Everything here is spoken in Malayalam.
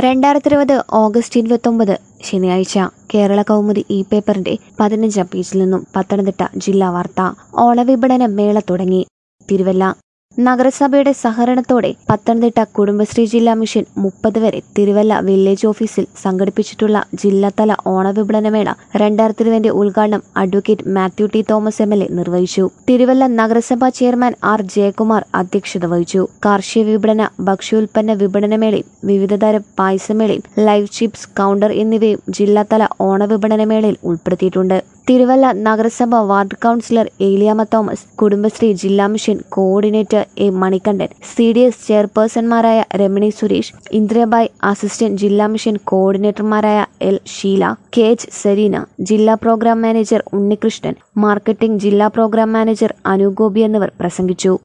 രണ്ടായിരത്തി ഇരുപത് ഓഗസ്റ്റ് ഇരുപത്തൊമ്പത് ശനിയാഴ്ച കേരള കൗമുദി ഇ പേപ്പറിന്റെ പതിനഞ്ചാം പേജിൽ നിന്നും പത്തനംതിട്ട ജില്ലാ വാർത്ത ഓണവിപണന മേള തുടങ്ങി തിരുവല്ല നഗരസഭയുടെ സഹകരണത്തോടെ പത്തനംതിട്ട കുടുംബശ്രീ ജില്ലാ മിഷൻ മുപ്പത് വരെ തിരുവല്ല വില്ലേജ് ഓഫീസിൽ സംഘടിപ്പിച്ചിട്ടുള്ള ജില്ലാതല ഓണവിപണനമേള രണ്ടായിരത്തി ഇരുപതിന്റെ ഉദ്ഘാടനം advocate Mathew T Thomas M L A നിർവഹിച്ചു തിരുവല്ല നഗരസഭാ ചെയർമാൻ ആർ ജയകുമാർ അധ്യക്ഷത വഹിച്ചു കാർഷിക വിപണന ഭക്ഷ്യോൽപ്പന്ന വിപണനമേളയും വിവിധതരം പായസമേളയും ലൈവ് ചിപ്സ് കൗണ്ടർ എന്നിവയും ജില്ലാതല ഓണവിപണനമേളയിൽ ഉൾപ്പെടുത്തിയിട്ടുണ്ട് തിരുവല്ല നഗരസഭ ward councillor Eliyamma Thomas Kudumbashree ജില്ലാ mission coordinator A Manikandan C D S ചെയർപേഴ്സൺമാരായ രമണി സുരേഷ് ഇന്ദ്രബായ് അസിസ്റ്റന്റ് ജില്ലാ മിഷൻ കോർഡിനേറ്റർമാരായ L Sheela K H Sereena ജില്ലാ പ്രോഗ്രാം മാനേജർ ഉണ്ണികൃഷ്ണൻ മാർക്കറ്റിംഗ് ജില്ലാ പ്രോഗ്രാം മാനേജർ അനുഗോപി എന്നിവർ പ്രസംഗിച്ചു